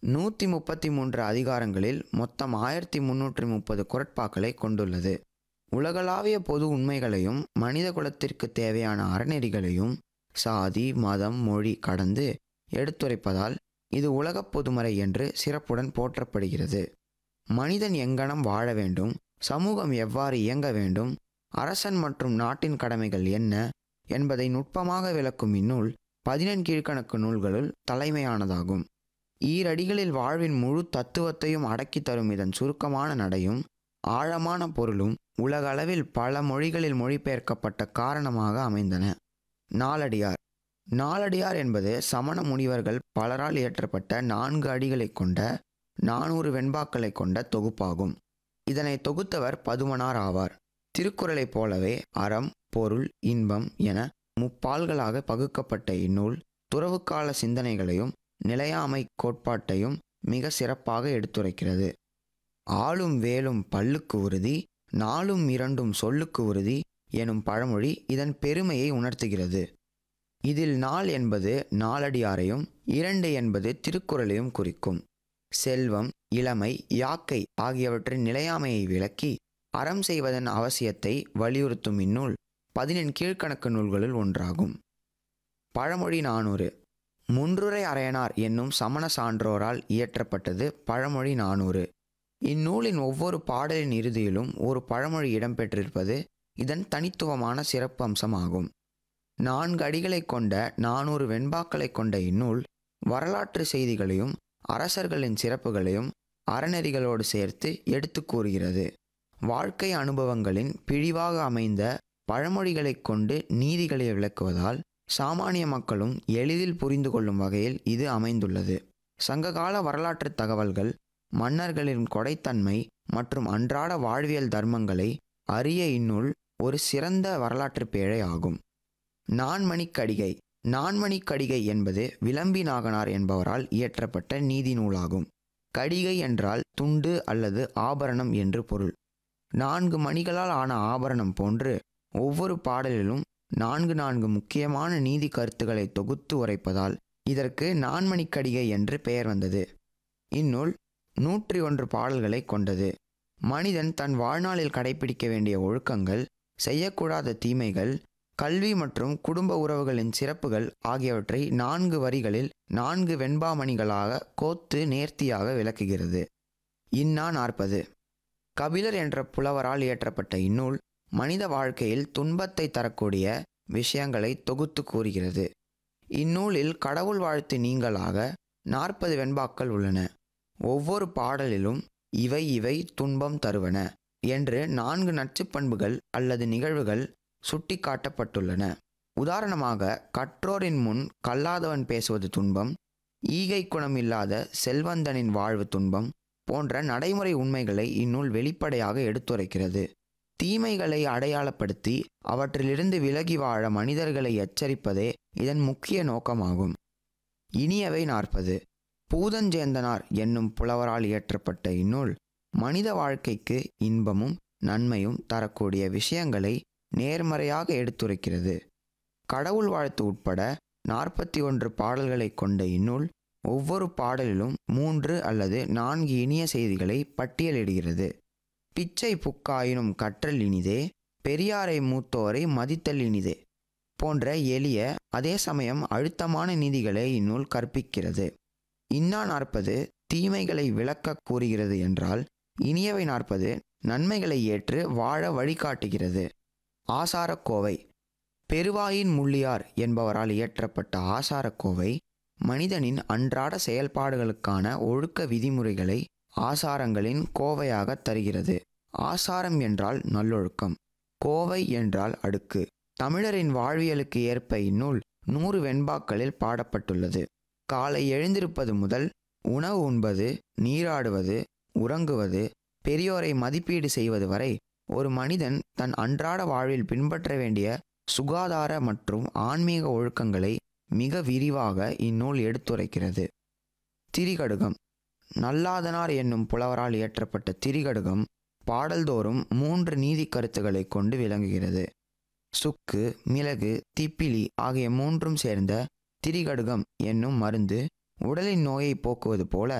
நூற்றி முப்பத்தி மூன்று அதிகாரங்களில் மொத்தம் ஆயிரத்தி முன்னூற்றி முப்பது குரட்பாக்களை கொண்டுள்ளது உலகளாவிய பொது உண்மைகளையும் மனித குலத்திற்கு தேவையான அறநெறிகளையும் சாதி மதம் மொழி கடந்து எடுத்துரைப்பதால் இது உலகப் பொதுமறை என்று சிறப்புடன் போற்றப்படுகிறது மனிதன் எங்கனம் வாழ வேண்டும் சமூகம் எவ்வாறு இயங்க வேண்டும் அரசன் மற்றும் நாட்டின் கடமைகள் என்ன என்பதை நுட்பமாக விளக்கும் இந்நூல் பதினெண் கீழ்க்கணக்கு நூல்களுள் தலைமையானதாகும் ஈரடிகளில் வாழ்வின் முழு தத்துவத்தையும் அடக்கித் தரும் இதன் சுருக்கமான நடையும் ஆழமான பொருளும் உலகளவில் பல மொழிகளில் மொழிபெயர்க்கப்பட்ட காரணமாக அமைந்தன நாலடியார் நாலடியார் என்பது சமண முனிவர்கள் பலரால் இயற்றப்பட்ட நான்கு அடிகளை கொண்ட நானூறு வெண்பாக்களை கொண்ட தொகுப்பாகும் இதனை தொகுத்தவர் பதுமனார் ஆவார் திருக்குறளைப் போலவே அறம் பொருள் இன்பம் என முப்பால்களாக பகுக்கப்பட்ட இந்நூல் துறவுக்கால சிந்தனைகளையும் நிலையாமை கோட்பாட்டையும் மிக சிறப்பாக எடுத்துரைக்கிறது ஆளும் வேலும் பல்லுக்கு உறுதி நாளும் இரண்டும் சொல்லுக்கு உறுதி எனும் பழமொழி இதன் பெருமையை உணர்த்துகிறது இதில் நாள் என்பது நாலடியாரையும் இரண்டு என்பது திருக்குறளையும் குறிக்கும் செல்வம் இளமை யாக்கை ஆகியவற்றின் நிலையாமையை விளக்கி அறம் செய்வதன் அவசியத்தை வலியுறுத்தும் இந்நூல் பதினெண் கீழ்க்கணக்கு நூல்களுள் ஒன்றாகும் பழமொழி நானூறு முன்றுரை அரையனார் என்னும் சமண சான்றோரால் இயற்றப்பட்டது பழமொழி நானூறு இந்நூலின் ஒவ்வொரு பாடலின் இறுதியிலும் ஒரு பழமொழி இடம்பெற்றிருப்பது இதன் தனித்துவமான சிறப்பு அம்சமாகும் நான்கு அடிகளைக் கொண்ட நானூறு வெண்பாக்களைக் கொண்ட இந்நூல் வரலாற்று செய்திகளையும் அரசர்களின் சிறப்புகளையும் அறநெறிகளோடு சேர்த்து எடுத்து கூறுகிறது வாழ்க்கை அனுபவங்களின் பிழிவாக அமைந்த பழமொழிகளைக் கொண்டு நீதிகளை விளக்குவதால் சாமானிய மக்களும் எளிதில் புரிந்து கொள்ளும் வகையில் இது அமைந்துள்ளது சங்ககால வரலாற்று தகவல்கள் மன்னர்களின் கொடைத்தன்மை மற்றும் அன்றாட வாழ்வியல் தர்மங்களை அறிய இந்நூல் ஒரு சிறந்த வரலாற்று பேழை ஆகும் நான்மணிக்கடிகை நான்மணிக்கடிகை என்பது விளம்பி நாகனார் என்பவரால் இயற்றப்பட்ட நீதி நூலாகும் கடிகை என்றால் துண்டு அல்லது ஆபரணம் என்று பொருள் நான்கு மணிகளால் ஆன ஆபரணம் போன்று ஒவ்வொரு பாடலிலும் நான்கு நான்கு முக்கியமான நீதி கருத்துக்களை தொகுத்து உரைப்பதால் இதற்கு நான்மணிக்கடிகை என்று பெயர் வந்தது இந்நூல் நூற்றி ஒன்று பாடல்களை கொண்டது மனிதன் தன் வாழ்நாளில் கடைபிடிக்க வேண்டிய ஒழுக்கங்கள் செய்யக்கூடாத தீமைகள் கல்வி மற்றும் குடும்ப உறவுகளின் சிறப்புகள் ஆகியவற்றை நான்கு வரிகளில் நான்கு வெண்பாமணிகளாக கோத்து நேர்த்தியாக விளக்குகிறது இன்னா நாற்பது கபிலர் என்ற புலவரால் இயற்றப்பட்ட இந்நூல் மனித வாழ்க்கையில் துன்பத்தை தரக்கூடிய விஷயங்களை தொகுத்து கூறுகிறது இந்நூலில் கடவுள் வாழ்த்து நீங்களாக நாற்பது வெண்பாக்கள் உள்ளன ஒவ்வொரு பாடலிலும் இவை இவை துன்பம் தருவன என்று நான்கு நச்சுப்பண்புகள் அல்லது நிகழ்வுகள் சுட்டிக்காட்டப்பட்டுள்ளன உதாரணமாக கற்றோரின் முன் கல்லாதவன் பேசுவது துன்பம் ஈகை குணம் இல்லாத செல்வந்தனின் வாழ்வு துன்பம் போன்ற நடைமுறை உண்மைகளை இந்நூல் வெளிப்படையாக எடுத்துரைக்கிறது தீமைகளை அடையாளப்படுத்தி அவற்றிலிருந்து விலகி வாழ மனிதர்களை எச்சரிப்பதே இதன் முக்கிய நோக்கமாகும் இனியவை நாற்பது பூதஞ்சேந்தனார் என்னும் புலவரால் இயற்றப்பட்ட இந்நூல் மனித வாழ்க்கைக்கு இன்பமும் நன்மையும் தரக்கூடிய விஷயங்களை நேர்மறையாக எடுத்துரைக்கிறது கடவுள் வாழ்த்து உட்பட நாற்பத்தி ஒன்று பாடல்களை கொண்ட இந்நூல் ஒவ்வொரு பாடலிலும் மூன்று அல்லது நான்கு இனிய செய்திகளை பட்டியலிடுகிறது பிச்சை புக்காயினும் கற்றல் இனிதே பெரியாரை மூத்தோரை மதித்தல் இனிதே போன்ற எளிய அதே சமயம் அழுத்தமான நீதிகளை இந்நூல் கற்பிக்கிறது இன்னா நாற்பது தீமைகளை விளக்க கூறுகிறது என்றால் இனியவை நாற்பது நன்மைகளை ஏற்று வாழ வழிகாட்டுகிறது ஆசாரக்கோவை பெருவாயின் முள்ளியார் என்பவரால் இயற்றப்பட்ட ஆசாரக்கோவை மனிதனின் அன்றாட செயல்பாடுகளுக்கான ஒழுக்க விதிமுறைகளை ஆசாரங்களின் கோவையாக தருகிறது ஆசாரம் என்றால் நல்லொழுக்கம் கோவை என்றால் அடுக்கு தமிழரின் வாழ்வியலுக்கு ஏற்ப இந்நூல் நூறு வெண்பாக்களில் பாடப்பட்டுள்ளது காலை எழுந்திருப்பது முதல் உணவு உண்பது நீராடுவது உறங்குவது பெரியோரை மதிப்பீடு செய்வது வரை ஒரு மனிதன் தன் அன்றாட வாழ்வில் பின்பற்ற வேண்டிய சுகாதார மற்றும் ஆன்மீக ஒழுக்கங்களை மிக விரிவாக இந்நூல் எடுத்துரைக்கிறது திரிகடுகம் நல்லாதனார் என்னும் புலவரால் இயற்றப்பட்ட திரிகடுகம் பாடல்தோறும் மூன்று நீதி கருத்துக்களை கொண்டு விளங்குகிறது சுக்கு மிளகு திப்பிலி ஆகிய மூன்றும் சேர்ந்த திரிகடுகம் என்னும் மருந்து உடலின் நோயை போக்குவது போல